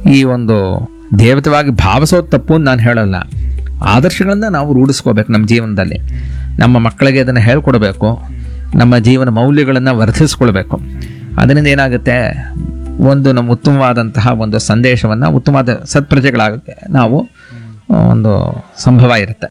ಈ ಒಂದು ದೇವತವಾಗಿ ಭಾವಿಸೋದು ತಪ್ಪು ಅಂತ ನಾನು ಹೇಳಲ್ಲ ಆದರ್ಶಗಳನ್ನ ನಾವು ರೂಢಿಸ್ಕೋಬೇಕು ನಮ್ಮ ಜೀವನದಲ್ಲಿ ನಮ್ಮ ಮಕ್ಕಳಿಗೆ ಅದನ್ನು ಹೇಳ್ಕೊಡ್ಬೇಕು ನಮ್ಮ ಜೀವನ ಮೌಲ್ಯಗಳನ್ನು ವರ್ಧಿಸ್ಕೊಳ್ಬೇಕು ಅದರಿಂದ ಏನಾಗುತ್ತೆ ಒಂದು ನಮ್ಮ ಉತ್ತಮವಾದಂತಹ ಒಂದು ಸಂದೇಶವನ್ನು ಉತ್ತಮವಾದ ಸತ್ಪ್ರಜೆಗಳಾಗಕ್ಕೆ ನಾವು ಆ, ಒಂದು ಸಂಭವ ಇರುತ್ತೆ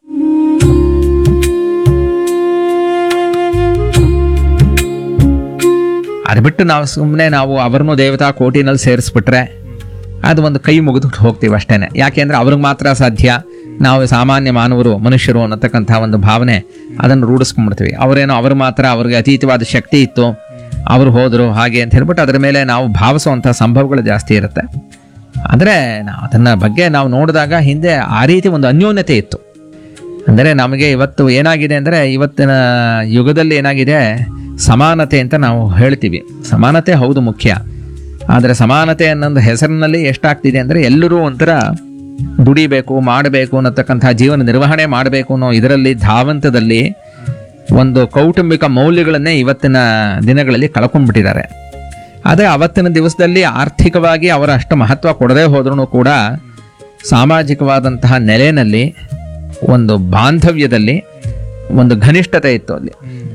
ಅದು ಬಿಟ್ಟು ನಾವು ಸುಮ್ಮನೆ ನಾವು ಅವರನ್ನು ದೇವತಾ ಕೋಟಿನಲ್ಲಿ ಸೇರಿಸ್ಬಿಟ್ರೆ ಅದು ಒಂದು ಕೈ ಮುಗಿದು ಹೋಗ್ತೀವಿ ಅಷ್ಟೇನೆ ಯಾಕೆಂದ್ರೆ ಅವ್ರಿಗೆ ಮಾತ್ರ ಸಾಧ್ಯ ನಾವು ಸಾಮಾನ್ಯ ಮಾನವರು ಮನುಷ್ಯರು ಅನ್ನತಕ್ಕಂಥ ಒಂದು ಭಾವನೆ ಅದನ್ನು ರೂಢಿಸ್ಕೊಂಡ್ಬಿಡ್ತೀವಿ ಅವರೇನೋ ಅವರು ಮಾತ್ರ ಅವ್ರಿಗೆ ಅತೀತವಾದ ಶಕ್ತಿ ಇತ್ತು ಅವರು ಹೋದರು ಹಾಗೆ ಅಂತ ಹೇಳ್ಬಿಟ್ಟು ಅದರ ಮೇಲೆ ನಾವು ಭಾವಿಸುವಂಥ ಸಂಭವಗಳು ಜಾಸ್ತಿ ಇರುತ್ತೆ ಆದರೆ ನಾವು ಅದನ್ನ ಬಗ್ಗೆ ನಾವು ನೋಡಿದಾಗ ಹಿಂದೆ ಆ ರೀತಿ ಒಂದು ಅನ್ಯೋನ್ಯತೆ ಇತ್ತು ಅಂದರೆ ನಮಗೆ ಇವತ್ತು ಏನಾಗಿದೆ ಅಂದರೆ ಇವತ್ತಿನ ಯುಗದಲ್ಲಿ ಏನಾಗಿದೆ ಸಮಾನತೆ ಅಂತ ನಾವು ಹೇಳ್ತೀವಿ ಸಮಾನತೆ ಹೌದು ಮುಖ್ಯ ಆದರೆ ಸಮಾನತೆ ಅನ್ನೊಂದು ಹೆಸರಿನಲ್ಲಿ ಎಷ್ಟಾಗ್ತಿದೆ ಅಂದರೆ ಎಲ್ಲರೂ ಒಂಥರ ದುಡಿಬೇಕು ಮಾಡಬೇಕು ಅನ್ನತಕ್ಕಂಥ ಜೀವನ ನಿರ್ವಹಣೆ ಮಾಡಬೇಕು ಅನ್ನೋ ಇದರಲ್ಲಿ ಧಾವಂತದಲ್ಲಿ ಒಂದು ಕೌಟುಂಬಿಕ ಮೌಲ್ಯಗಳನ್ನೇ ಇವತ್ತಿನ ದಿನಗಳಲ್ಲಿ ಕಳ್ಕೊಂಡ್ಬಿಟ್ಟಿದ್ದಾರೆ ಆದರೆ ಅವತ್ತಿನ ದಿವಸದಲ್ಲಿ ಆರ್ಥಿಕವಾಗಿ ಅವರ ಅಷ್ಟು ಮಹತ್ವ ಕೊಡದೇ ಹೋದ್ರೂ ಕೂಡ ಸಾಮಾಜಿಕವಾದಂತಹ ನೆಲೆಯಲ್ಲಿ ಒಂದು ಬಾಂಧವ್ಯದಲ್ಲಿ ಒಂದು ಘನಿಷ್ಠತೆ ಇತ್ತು ಅಲ್ಲಿ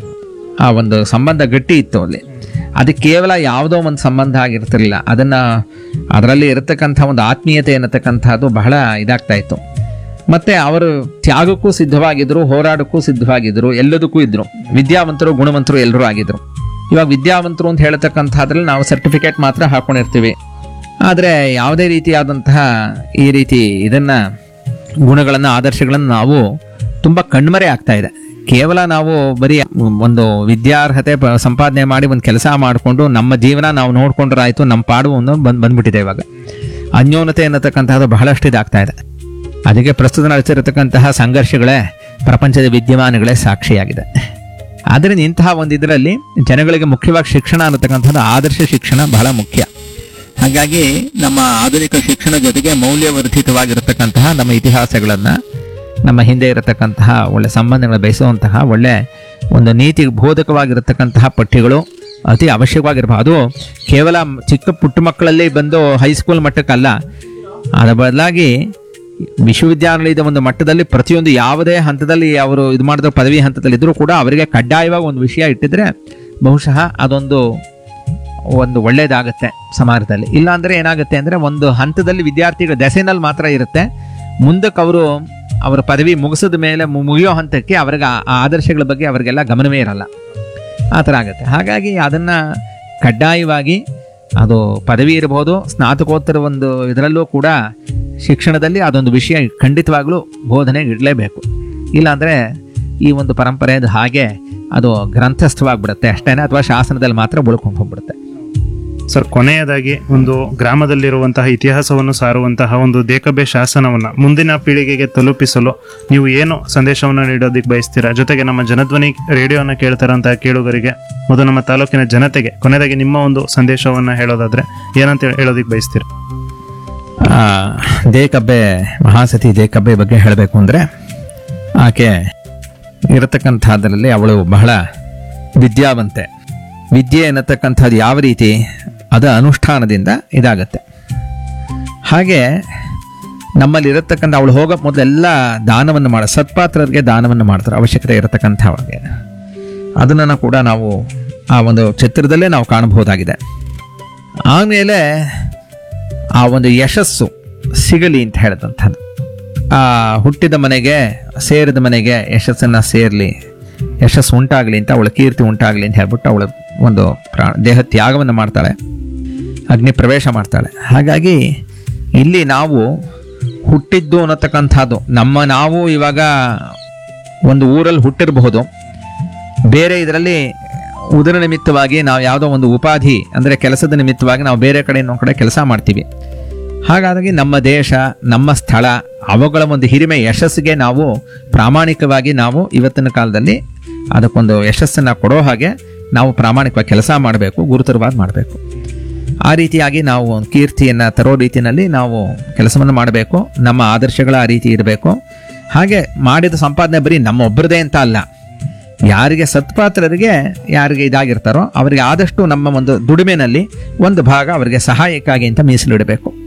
ಆ ಒಂದು ಸಂಬಂಧ ಗಟ್ಟಿ ಇತ್ತು ಅಲ್ಲಿ ಅದು ಕೇವಲ ಯಾವುದೋ ಒಂದು ಸಂಬಂಧ ಆಗಿರ್ತಿರ್ಲಿಲ್ಲ ಅದನ್ನ ಅದರಲ್ಲಿ ಇರತಕ್ಕಂಥ ಒಂದು ಆತ್ಮೀಯತೆ ಅನ್ನತಕ್ಕಂಥದ್ದು ಬಹಳ ಇದಾಗ್ತಾ ಇತ್ತು ಮತ್ತೆ ಅವರು ತ್ಯಾಗಕ್ಕೂ ಸಿದ್ಧವಾಗಿದ್ರು ಹೋರಾಡಕ್ಕೂ ಸಿದ್ಧವಾಗಿದ್ರು ಎಲ್ಲದಕ್ಕೂ ಇದ್ರು ವಿದ್ಯಾವಂತರು ಗುಣವಂತರು ಎಲ್ಲರೂ ಆಗಿದ್ರು ಇವಾಗ ವಿದ್ಯಾವಂತರು ಅಂತ ಹೇಳ್ತಕ್ಕಂಥದ್ರಲ್ಲಿ ನಾವು ಸರ್ಟಿಫಿಕೇಟ್ ಮಾತ್ರ ಹಾಕೊಂಡಿರ್ತೀವಿ ಆದರೆ ಯಾವುದೇ ರೀತಿಯಾದಂತಹ ಈ ರೀತಿ ಇದನ್ನ ಗುಣಗಳನ್ನು ಆದರ್ಶಗಳನ್ನು ನಾವು ತುಂಬ ಕಣ್ಮರೆ ಆಗ್ತಾ ಇದೆ ಕೇವಲ ನಾವು ಬರೀ ಒಂದು ವಿದ್ಯಾರ್ಹತೆ ಪ- ಸಂಪಾದನೆ ಮಾಡಿ ಒಂದು ಕೆಲಸ ಮಾಡಿಕೊಂಡು ನಮ್ಮ ಜೀವನ ನಾವು ನೋಡ್ಕೊಂಡ್ರೆ ಆಯ್ತು ನಮ್ಮ ಪಾಡು ಒಂದು ಬಂದ್ ಬಂದ್ಬಿಟ್ಟಿದೆ ಇವಾಗ ಅನ್ಯೋನ್ಯತೆ ಅನ್ನತಕ್ಕಂಥದ್ದು ಬಹಳಷ್ಟು ಇದಾಗ್ತಾ ಇದೆ ಅದಕ್ಕೆ ಪ್ರಸ್ತುತ ನಡೆಸಿರತಕ್ಕಂತಹ ಸಂಘರ್ಷಗಳೇ ಪ್ರಪಂಚದ ವಿದ್ಯಮಾನಗಳೇ ಸಾಕ್ಷಿಯಾಗಿದೆ ಆದ್ದರಿಂದ ಇಂತಹ ಒಂದು ಇದರಲ್ಲಿ ಜನಗಳಿಗೆ ಮುಖ್ಯವಾಗಿ ಶಿಕ್ಷಣ ಅನ್ನತಕ್ಕಂಥದ್ದು ಆದರ್ಶ ಶಿಕ್ಷಣ ಬಹಳ ಮುಖ್ಯ ಹಾಗಾಗಿ ನಮ್ಮ ಆಧುನಿಕ ಶಿಕ್ಷಣ ಜೊತೆಗೆ ಮೌಲ್ಯವರ್ಧಿತವಾಗಿರತಕ್ಕಂತಹ ನಮ್ಮ ಇತಿಹಾಸಗಳನ್ನ ನಮ್ಮ ಹಿಂದೆ ಇರತಕ್ಕಂತಹ ಒಳ್ಳೆ ಸಂಬಂಧಗಳ ಬೆಳೆಸುವಂತಹ ಒಳ್ಳೆ ಒಂದು ನೀತಿ ಬೋಧಕವಾಗಿರತಕ್ಕಂತಹ ಪಠ್ಯಗಳು ಅತಿ ಅವಶ್ಯಕವಾಗಿರಬಹುದು ಅದು ಕೇವಲ ಚಿಕ್ಕ ಪುಟ್ಟ ಮಕ್ಕಳಲ್ಲಿ ಬಂದು ಹೈಸ್ಕೂಲ್ ಮಟ್ಟಕ್ಕಲ್ಲ ಅದರ ಬದಲಾಗಿ ವಿಶ್ವವಿದ್ಯಾನಿಲಯದ ಒಂದು ಮಟ್ಟದಲ್ಲಿ ಪ್ರತಿಯೊಂದು ಯಾವುದೇ ಹಂತದಲ್ಲಿ ಅವರು ಇದು ಮಾಡಿದ್ರು ಪದವಿ ಹಂತದಲ್ಲಿ ಇದ್ರೂ ಕೂಡ ಅವರಿಗೆ ಕಡ್ಡಾಯವಾಗಿ ಒಂದು ವಿಷಯ ಇಟ್ಟಿದ್ರೆ ಬಹುಶಃ ಅದೊಂದು ಒಂದು ಒಳ್ಳೇದಾಗುತ್ತೆ ಸಮಾಜದಲ್ಲಿ ಇಲ್ಲ ಅಂದ್ರೆ ಏನಾಗುತ್ತೆ ಅಂದ್ರೆ ಒಂದು ಹಂತದಲ್ಲಿ ವಿದ್ಯಾರ್ಥಿಗಳ ದೆಸೆನಲ್ಲಿ ಮಾತ್ರ ಇರುತ್ತೆ ಮುಂದಕ್ಕೆ ಅವರು ಅವರ ಪದವಿ ಮುಗಿಸಿದ ಮೇಲೆ ಮು- ಮುಗಿಯೋ ಹಂತಕ್ಕೆ ಅವ್ರಿಗೆ ಆ ಆ ಆದರ್ಶಗಳ ಬಗ್ಗೆ ಅವರಿಗೆಲ್ಲ ಗಮನವೇ ಇರಲ್ಲ ಆ ಥರ ಆಗುತ್ತೆ ಹಾಗಾಗಿ ಅದನ್ನ ಕಡ್ಡಾಯವಾಗಿ ಅದು ಪದವಿ ಇರಬಹುದು ಸ್ನಾತಕೋತ್ತರ ಒಂದು ಇದರಲ್ಲೂ ಕೂಡ ಶಿಕ್ಷಣದಲ್ಲಿ ಅದೊಂದು ವಿಷಯ ಖಂಡಿತವಾಗ್ಲೂ ಬೋಧನೆಗೆ ಇಡಲೇಬೇಕು ಇಲ್ಲಾಂದರೆ ಈ ಒಂದು ಪರಂಪರೆ ಅದು ಹಾಗೆ ಅದು ಗ್ರಂಥಸ್ಥವಾಗ್ಬಿಡುತ್ತೆ ಅಷ್ಟೇನೆ ಅಥವಾ ಶಾಸನದಲ್ಲಿ ಮಾತ್ರ ಉಳ್ಕೊಂಡು ಹೋಗ್ಬಿಡುತ್ತೆ ಸರ್ ಕೊನೆಯದಾಗಿ ಒಂದು ಗ್ರಾಮದಲ್ಲಿರುವಂತಹ ಇತಿಹಾಸವನ್ನು ಸಾರುವಂತಹ ಒಂದು ದೇಕಬೆ ಶಾಸನವನ್ನ ಮುಂದಿನ ಪೀಳಿಗೆಗೆ ತಲುಪಿಸಲು ನೀವು ಏನು ಸಂದೇಶವನ್ನು ನೀಡೋದಕ್ಕೆ ಬಯಸ್ತೀರಾ ಜೊತೆಗೆ ನಮ್ಮ ಜನಧ್ವನಿ ರೇಡಿಯೋನ ಕೇಳ್ತಾರಂತಹ ಕೇಳುಗರಿಗೆ ಮತ್ತು ನಮ್ಮ ತಾಲೂಕಿನ ಜನತೆಗೆ ಕೊನೆಯದಾಗಿ ನಿಮ್ಮ ಒಂದು ಸಂದೇಶವನ್ನ ಹೇಳೋದಾದ್ರೆ ಏನಂತ ಹೇಳೋದಕ್ಕೆ ಬಯಸ್ತೀರಾ ಆ, ದೇಕಬ್ಬೆ ಮಹಾಸತಿ ದೇಕಬ್ಬೆ ಬಗ್ಗೆ ಹೇಳಬೇಕು ಅಂದರೆ ಆಕೆ ಇರತಕ್ಕಂಥದ್ರಲ್ಲಿ ಅವಳು ಬಹಳ ವಿದ್ಯಾವಂತೆ ವಿದ್ಯೆ ಅನ್ನತಕ್ಕಂಥದ್ದು ಯಾವ ರೀತಿ ಅದು ಅನುಷ್ಠಾನದಿಂದ ಇದಾಗತ್ತೆ ಹಾಗೆ ನಮ್ಮಲ್ಲಿ ಇರತಕ್ಕಂಥ ಅವಳು ಹೋಗೋ ಮೊದಲೆಲ್ಲ ದಾನವನ್ನು ಮಾಡ ಸತ್ಪಾತ್ರರಿಗೆ ದಾನವನ್ನು ಮಾಡ್ತಾರೆ ಅವಶ್ಯಕತೆ ಇರತಕ್ಕಂಥವ್ರಿಗೆ ಅದನ್ನು ಕೂಡ ನಾವು ಆ ಒಂದು ಚಿತ್ರದಲ್ಲೇ ನಾವು ಕಾಣಬಹುದಾಗಿದೆ ಆಮೇಲೆ ಆ ಒಂದು ಯಶಸ್ಸು ಸಿಗಲಿ ಅಂತ ಹೇಳಿದಂಥದ್ದು ಆ ಹುಟ್ಟಿದ ಮನೆಗೆ ಸೇರಿದ ಮನೆಗೆ ಯಶಸ್ಸನ್ನು ಸೇರಲಿ ಯಶಸ್ಸು ಉಂಟಾಗಲಿ ಅಂತ ಅವಳ ಕೀರ್ತಿ ಉಂಟಾಗಲಿ ಅಂತ ಹೇಳ್ಬಿಟ್ಟು ಅವಳು ಒಂದು ಪ್ರಾ ದೇಹ ತ್ಯಾಗವನ್ನು ಮಾಡ್ತಾಳೆ ಅಗ್ನಿ ಪ್ರವೇಶ ಮಾಡ್ತಾಳೆ ಹಾಗಾಗಿ ಇಲ್ಲಿ ನಾವು ಹುಟ್ಟಿದ್ದು ಅನ್ನತಕ್ಕಂಥದ್ದು ನಮ್ಮ ನಾವು ಇವಾಗ ಒಂದು ಊರಲ್ಲಿ ಹುಟ್ಟಿರಬಹುದು ಬೇರೆ ಇದರಲ್ಲಿ ಉದರ ನಿಮಿತ್ತವಾಗಿ ನಾವು ಯಾವುದೋ ಒಂದು ಉಪಾಧಿ ಅಂದರೆ ಕೆಲಸದ ನಿಮಿತ್ತವಾಗಿ ನಾವು ಬೇರೆ ಕಡೆ ಇನ್ನೊಂದು ಕಡೆ ಕೆಲಸ ಮಾಡ್ತೀವಿ ಹಾಗಾಗಿ ನಮ್ಮ ದೇಶ ನಮ್ಮ ಸ್ಥಳ ಅವುಗಳ ಒಂದು ಹಿರಿಮೆ ಯಶಸ್ಸಿಗೆ ನಾವು ಪ್ರಾಮಾಣಿಕವಾಗಿ ನಾವು ಇವತ್ತಿನ ಕಾಲದಲ್ಲಿ ಅದಕ್ಕೊಂದು ಯಶಸ್ಸನ್ನು ಕೊಡೋ ಹಾಗೆ ನಾವು ಪ್ರಾಮಾಣಿಕವಾಗಿ ಕೆಲಸ ಮಾಡಬೇಕು ಗುರುತರವಾಗಿ ಮಾಡಬೇಕು ಆ ರೀತಿಯಾಗಿ ನಾವು ಒಂದು ಕೀರ್ತಿಯನ್ನು ತರೋ ರೀತಿಯಲ್ಲಿ ನಾವು ಕೆಲಸವನ್ನು ಮಾಡಬೇಕು ನಮ್ಮ ಆದರ್ಶಗಳ ಆ ರೀತಿ ಇರಬೇಕು ಹಾಗೆ ಮಾಡಿದ ಸಂಪಾದನೆ ಬರೀ ನಮ್ಮ ಒಬ್ಬರದೇ ಅಂತ ಅಲ್ಲ ಯಾರಿಗೆ ಸತ್ಪಾತ್ರರಿಗೆ ಯಾರಿಗೆ ಇದಾಗಿರ್ತಾರೋ ಅವರಿಗೆ ಆದಷ್ಟು ನಮ್ಮ ಒಂದು ದುಡಿಮೆನಲ್ಲಿ ಒಂದು ಭಾಗ ಅವರಿಗೆ ಸಹಾಯಕ್ಕಾಗಿ ಅಂತ ಮೀಸಲಿಡಬೇಕು